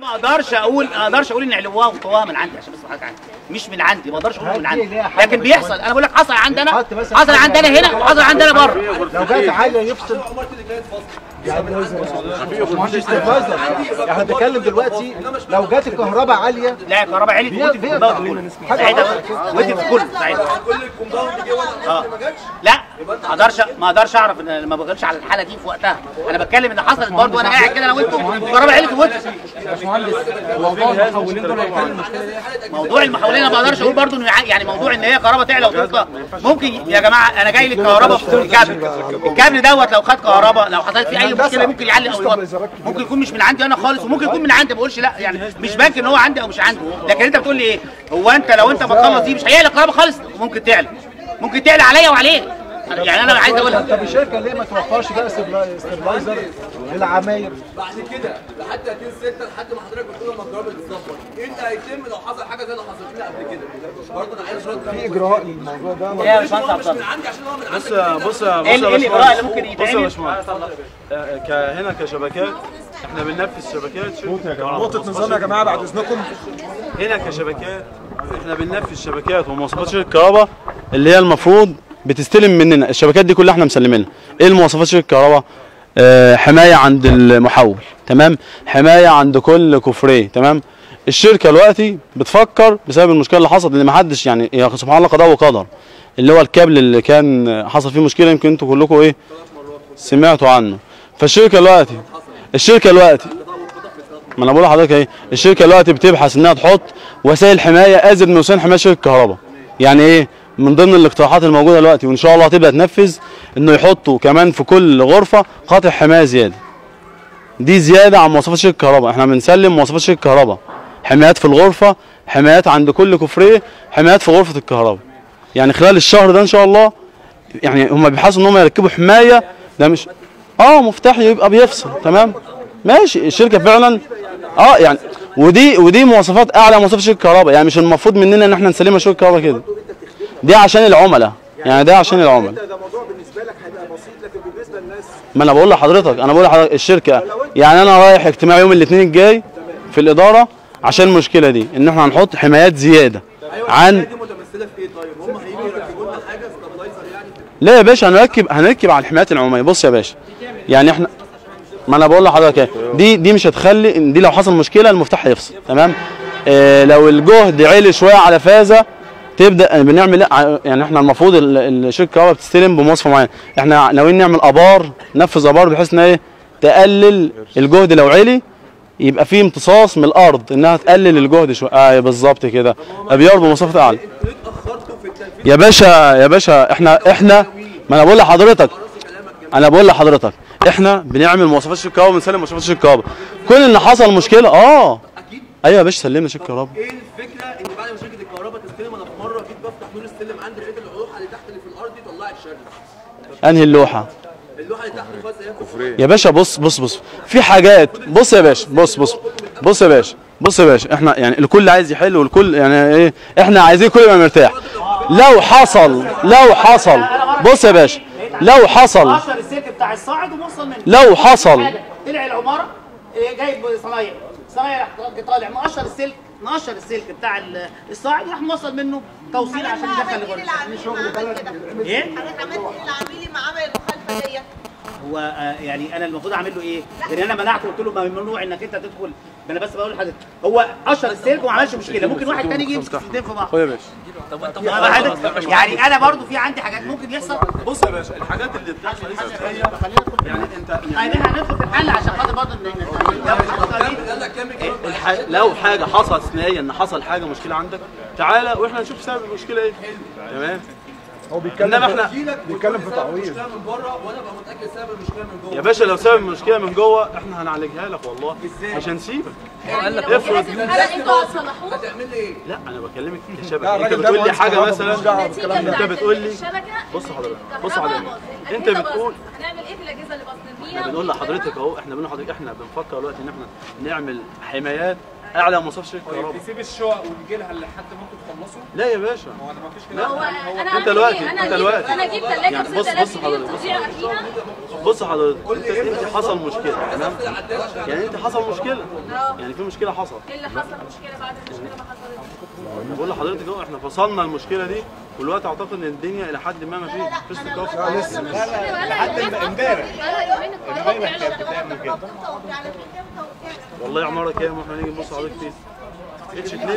ما اقدرش اقول ما اقدرش اقول ان علوها وطواها من عندي عشان بس حضرتك عندي مش من عندي ما اقدرش اقول من عندي لكن بيحصل انا بقول لك حصل عندنا حط مثلا حصل عندنا هنا وحصل عندنا بره لو جت عاليه يفصل يعني مش استفاده احنا بنتكلم دلوقتي لو جت الكهرباء عاليه لا الكهرباء عليت بي- ودي في بيقطع. كله حاجة ساعتها ودي في كله ساعتها اه لا ما اقدرش ما اقدرش اعرف ان ما بقولش على الحاله دي في وقتها انا بتكلم ان حصلت برضه وانا قاعد كده انا وانتم الكهرباء عليت ودي موضوع المحولين انا ما اقدرش اقول برضه انه يع- يعني موضوع ان هي كهرباء تعلى وتوطى ممكن يا جماعه انا جاي لي الكهرباء في الكابل الكابل دوت لو خد كهرباء لو حصلت فيه اي مشكله ممكن يعلي او يوطي ممكن يكون مش من عندي انا خالص وممكن يكون من عندي ما بقولش لا يعني مش بنك ان هو عندي او مش عندي لكن انت بتقول لي ايه هو انت لو انت مخلص دي مش هيعلى الكهرباء خالص ممكن تعلى ممكن تعلى عليا وعليك يعني انا عايز اقولها طب الشركه ليه ما توفرش بقى ستابلايزر للعماير بعد كده لحد 30 6 لحد ما حضرتك بتقول لما الضرب بتظبط ايه اللي هيتم لو حصل حاجه زي اللي حصلت لنا قبل كده برضه انا عايز رد في اجراء للموضوع ده يا مش باشمهندس هو عبد مش الله من عندي عشان هو من عندك بص بص بص ايه ال- يا ايه الاجراء اللي باشمهندس. ممكن بص يا يتعمل باشمهندس آه، ك- هنا كشبكات احنا بننفذ شبكات شركة نقطة نظام يا جماعة بعد إذنكم هنا كشبكات احنا بننفذ شبكات ومواصفات شركة الكهرباء اللي هي المفروض بتستلم مننا الشبكات دي كلها احنا مسلمينها ايه المواصفات شركة الكهرباء آه حماية عند المحول تمام حماية عند كل كوفريه تمام الشركة دلوقتي بتفكر بسبب المشكلة اللي حصلت اللي محدش يعني يا سبحان الله قضاء وقدر اللي هو الكابل اللي كان حصل فيه مشكلة يمكن انتوا كلكم ايه سمعتوا عنه فالشركة دلوقتي الشركة دلوقتي ما انا بقول لحضرتك ايه الشركه دلوقتي بتبحث انها تحط وسائل حمايه ازيد من وسائل حمايه شركه الكهرباء يعني ايه من ضمن الاقتراحات الموجوده دلوقتي وان شاء الله هتبدا تنفذ انه يحطوا كمان في كل غرفه قاطع حمايه زياده دي زياده عن مواصفات شركه الكهرباء احنا بنسلم مواصفات شركه الكهرباء حمايات في الغرفه حمايات عند كل كوفريه حمايات في غرفه الكهرباء يعني خلال الشهر ده ان شاء الله يعني هم بيحاولوا ان هم يركبوا حمايه ده مش اه مفتاح يبقى بيفصل تمام ماشي الشركه فعلا اه يعني ودي ودي مواصفات اعلى مواصفات شركه الكهرباء يعني مش المفروض مننا ان احنا نسلمها شركه الكهرباء كده دي عشان العملاء يعني ده عشان العملاء ده موضوع بالنسبة لك هيبقى بسيط لكن بالنسبة للناس ما انا بقول لحضرتك انا بقول لحضرتك الشركه يعني انا رايح اجتماع يوم الاثنين الجاي في الاداره عشان المشكله دي ان احنا هنحط حمايات زياده عن دي متمثله في ايه طيب هم هيجوا يركبوا لنا حاجه ستابلايزر يعني لا يا باشا هنركب هنركب على الحمايات العموميه بص يا باشا يعني احنا ما انا بقول لحضرتك ايه دي دي مش هتخلي دي لو حصل مشكله المفتاح هيفصل تمام اه لو الجهد عالي شويه على فازه تبدا بنعمل لا يعني احنا المفروض ال- ال- شركه الكهرباء بتستلم بمواصفه معينه احنا ناويين نعمل ابار ننفذ ابار بحيث ان ايه تقلل الجهد لو عالي يبقى في امتصاص من الارض انها تقلل الجهد شويه اه بالظبط كده ابيار بمواصفات اعلى انتوا ليه اتاخرتوا في التنفيذ يا باشا يا باشا احنا احنا ما انا بقول لحضرتك انا بقول لحضرتك احنا بنعمل مواصفات شركه كهرباء بنسلم مواصفات شركه كهرباء كل ان حصل مشكله اه اكيد ايوه يا باشا سلمنا شركه كهرباء ايه الفكره ان بعد ما شركه الكهرباء تستلم انا في مره جيت بفتح نور السلم عندي لقيت اللوحه اللي تحت اللي في الارض دي طلعت شرخ انهي اللوحه اللوحه اللي تحت خالص هي يا باشا بص بص بص في حاجات بص يا باشا بص بص بص يا باشا بص يا باشا احنا يعني الكل عايز يحل والكل يعني ايه احنا عايزين كل يبقى مرتاح لو حصل لو حصل بص يا باشا لو حصل قشر السلك بتاع الصاعد وموصل منه لو حصل حاجة. طلع العماره إيه، جايب صنايع صنايع راح طالع مقشر السلك نقشر السلك بتاع ال- الصاعد وراح موصل منه توصيل عشان يدخل الغرفه ايه حضرتك عملت ايه للعميل ما عمل المخالفه ديت؟ هو آه، يعني انا المفروض اعمل له ايه؟ لان انا منعته قلت له ممنوع انك انت تدخل ده انا بس بقول لحضرتك هو قشر السلك وما عملش مشكله ممكن واحد تاني يجي يمسك السلكين في بعض خد يا باشا ما حضرتك- يعني انا برضو في عندي حاجات ممكن يحصل بص يا باشا الحاجات اللي بتحصل دي يعني انت يعني هندخل في الحل عشان خاطر برضو ان إن- الح... لو حاجه حصلت اثنائيا ان حصل حاجه مشكله عندك تعالى واحنا نشوف سبب المشكله ايه تمام هو بيتكلم انما في- احنا بيتكلم في تعويض المشكله من بره وانا ابقى متاكد سبب المشكله من جوه يا باشا لو سبب المشكله من جوه احنا هنعالجها لك والله مش هنسيبك افرض انتوا هتصلحوه هتعمل لي ايه؟ لا انا بكلمك لا، كشبكه انت الراجل ده بتقول لي مهندس حاجه كهرباء، مثلا ملوش دعوة بالكلام انت ده. بتقول لي الشبكه بص حضرتك بص كهرباء حضرتك باظت. انت الأجهزة بتقول باظت. هنعمل ايه في الاجهزه اللي باظت احنا بنقول لحضرتك اهو احنا بنقول لحضرتك احنا بنفكر دلوقتي ان احنا نعمل حمايات اعلى مواصفات شركه الكهرباء يسيب الشقق ويجي لها لحد ما انتوا تخلصوا لا يا باشا هو انا ما فيش كده هو انا انت أعمل دلوقتي- إيه؟ انت انا دلوقتي. اجيب انا اجيب ثلاجه يعني ب بص- 6000 بص جنيه حضرتك، بص وتضيع فيها بص بص حضرتك انت انت حصل مشكله تمام يعني انت حصل مشكله يعني في مشكله حصل ايه اللي حصل مشكله بعد المشكله ما حصلت بقول لحضرتك اهو احنا فصلنا المشكله دي والوقت اعتقد ان الدنيا الى حد ما ما في في استقرار لحد امبارح بقى يومين القرار والله عماره كام واحنا نيجي نبص حضرتك فيه اتش 2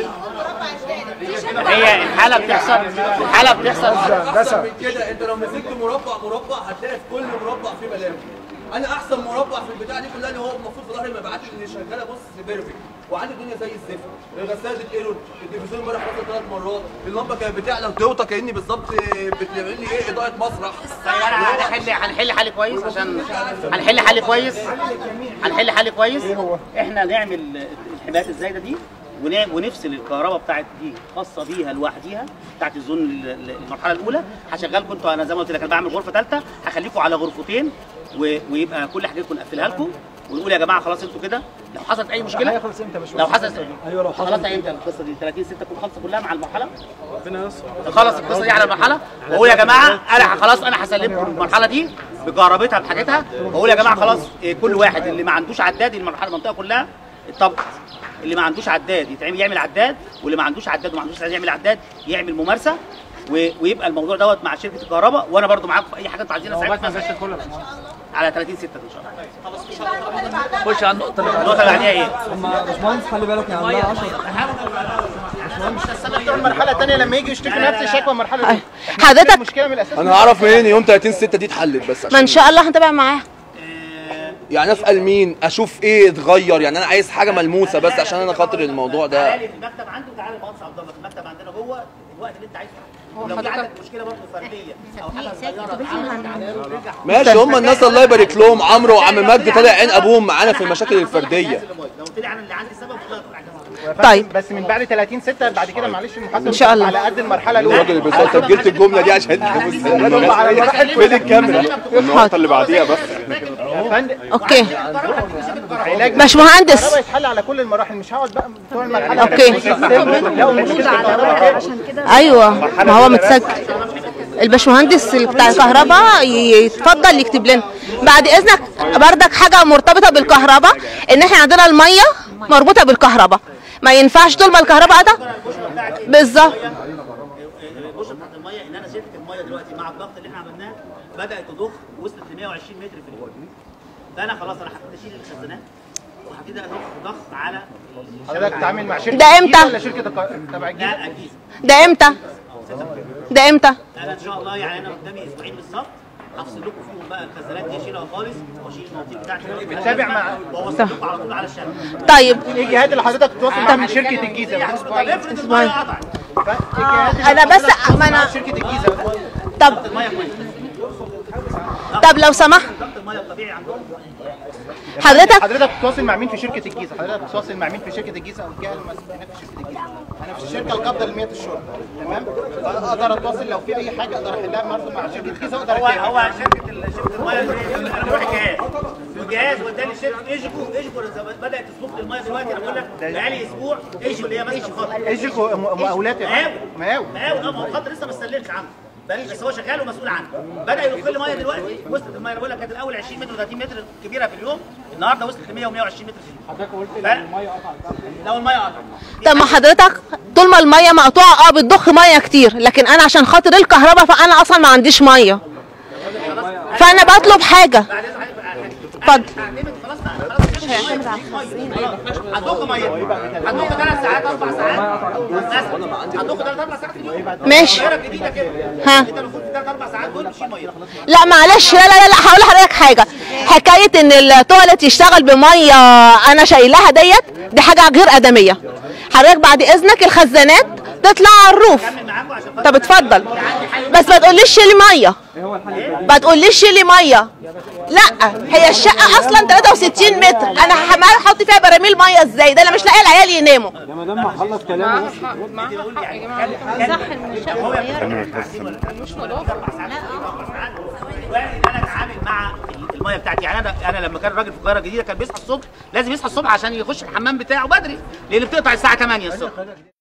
هي الحاله بتحصل الحاله بتحصل احسن من كده انت لو مسكت مربع مربع هتلاقي في كل مربع فيه بلاوي انا احسن مربع في البتاع دي كلها اللي هو المفروض في ظهر المبيعات اللي شغاله بص بيرفكت وعندي الدنيا زي الزفت الغساله دي ايرور التلفزيون امبارح فصل ثلاث مرات اللمبه كانت بتعلى وتوطى كاني بالظبط بتعمل لي ايه اضاءه مسرح طيب انا هنحل هنحل حل كويس عشان هنحل حل كويس هنحل حل كويس احنا نعمل الحمايات الزايده دي ونع- ونفصل الكهرباء بتاعت دي خاصه بيها لوحديها بتاعت الزون ال- ال- المرحله الاولى هشغلكم انتوا انا زي ما قلت لك انا بعمل غرفه ثالثه هخليكم على غرفتين و- ويبقى كل حاجتكم نقفلها لكم ونقول يا جماعه خلاص انتوا كده لو حصلت اي مشكله هيخلص امتى يا باشمهندس؟ لو حصلت ايوه لو حصل خلاص امتى القصه دي 30 6 تكون خالصه كلها مع المرحله ربنا يستر خلص القصه دي على المرحله واقول يا جماعه انا خلاص انا هسلمكم المرحله دي بجربتها بحاجتها واقول يا جماعه خلاص إيه، كل واحد اللي ما عندوش عداد المرحله المنطقه كلها اتطبقت اللي ما عندوش عداد يتعمل يعمل عداد واللي ما عندوش عداد وما عندوش عايز يعمل عداد يعمل ممارسه و- ويبقى الموضوع دوت مع شركه الكهرباء وانا برضو معاكم في اي حاجه انتوا عايزينها ساعتها على 30 6 ان شاء الله خش على النقطة اللي النقطه اللي بعديها ايه؟ باشمهندس خلي بالك يا عندها 10 المرحله الثانيه لما يجي يشتكوا نفس الشكوى المرحله الاولى حضرتك المشكله من الاساس انا هعرف منين يوم 30 6 دي اتحلت بس ما عشان ان شاء الله هنتابع معاها يعني اسال مين اشوف ايه اتغير يعني انا عايز حاجه ملموسه بس عشان انا خاطر الموضوع ده تعالى في المكتب عندي وتعالى المهندس عبد الله في المكتب عندنا جوه الوقت اللي انت عايزه لو في عندك مشكله برضه فرديه او حاجه صغيره ماشي هم الناس الله يبارك لهم عمرو وعم مجدي طالع عين ابوهم معانا في المشاكل الفرديه لو طلع انا اللي عندي السبب والله هتروح على الجزاء. طيب بس من بعد 30 6 بعد كده معلش المحاسبه إن شاء الله. على قد المرحله الاولى الراجل بس أنت سجلت الجمله دي عشان هم على المراحل فين الكاميرا النقطة اللي بعديها بس يا فندم اوكي علاج باشمهندس الكهرباء يتحل على كل المراحل مش هقعد بقى بتوع المرحله أوكي. لو مشكله الكهرباء ايوه ما هو متسجل الباشمهندس اللي بتاع الكهرباء ي- يتفضل يكتب لنا بعد اذنك بردك حاجه مرتبطه بالكهرباء ان احنا عندنا الميه مربوطه بالكهرباء ما ينفعش طول ما الكهرباء ده بالظبط البوشه بتاعت الميه ان انا شركه الميه دلوقتي مع الضغط اللي احنا عملناه بدات تضخ وصلت ل 120 متر في اليوم فانا خلاص انا هبتدي اشيل الخزانات وهبتدي اضخ ضغط على حضرتك تتعامل مع شركه ده إمتى؟ ولا شركه الك- تبع الجيل لا اكيد ده امتى ده امتى انا ان شاء الله يعني انا قدامي اسبوعين بالظبط هفصل لكم فيهم بقى الخزانات دي اشيلها خالص واشيل المواتير بتاعتي بتتابع مع- واوصل لكم على طول على الشبكه طيب ايه الجهات اللي حضرتك بتوصل معاها من شركه الجيزه طب افرض الميه قطعت انا بس ما انا شركه الجيزه طب الميه كويس طب لو سمحت ضغط الميه الطبيعي عندهم حضرتك حضرتك بتتواصل مع مين في شركه الجيزه حضرتك بتتواصل مع مين في شركه الجيزه او الجهه المسؤوله هناك في شركه الجيزه انا في الشركه القابضه لمياه الشرب تمام اقدر اتواصل لو في اي حاجه اقدر احلها برضه مع شركه الجيزه اقدر هو أتابع. هو شركه ال- شركه الميه اللي- انا بروح الجهاز الجهاز وداني شركه ايجيكو ايجيكو بدات تسلك الميه دلوقتي انا بقول لك بقالي اسبوع ايجيكو اللي هي ماسكه الخط ايجيكو م- مقاولات يا فندم. مقاول مقاول مقاول اه ما هو الخط لسه ما استلمش عنه بقالي- بس هو شغال ومسؤول عنه بدا يدخل لي ميه دلوقتي وصلت الميه انا بقول لك كانت الاول 20 متر 30 متر كبيره في اليوم النهارده وصلت ل 100 و120 متر في اليوم حضرتك قلت الميه قطعت لو الميه قطعت طب ما حضرتك طول ما الميه مقطوعه اه بتضخ ميه كتير لكن انا عشان خاطر الكهرباء فانا اصلا ما عنديش ميه فانا بطلب حاجه اتفضل اعتمد خلاص بقى خلاص مش هيعتمد على هتضخ ميه هتضخ ثلاث ساعات اربع ساعات مثلا هتضخ ثلاث اربع ساعات في اليوم ماشي. الدايره الجديده كده ها. انت المفروض في ثلاث اربع ساعات دول تشيل ميه لا معلش لا لا لا, لا هقول لحضرتك حاجه حكايه ان التواليت يشتغل بميه انا شايلاها ديت دي حاجه غير ادميه حضرتك بعد اذنك الخزانات تطلع على الروف معاكم عشان خاطر طب اتفضل بس ما تقوليش شيلي ميه ما تقوليش شيلي ميه لا هي الشقه اصلا 63 متر انا هعمل احط فيها براميل ميه ازاي ده انا مش لاقي العيال يناموا يا مدام ما خلص كلامه صح ان الشقه صغيره مش نظافه وارد ان انا اتعامل مع الميه بتاعتي يعني انا انا لما كان الراجل في القاهره الجديده كان بيصحى الصبح لازم يصحى الصبح عشان يخش الحمام بتاعه بدري لان بتقطع الساعه 8 الصبح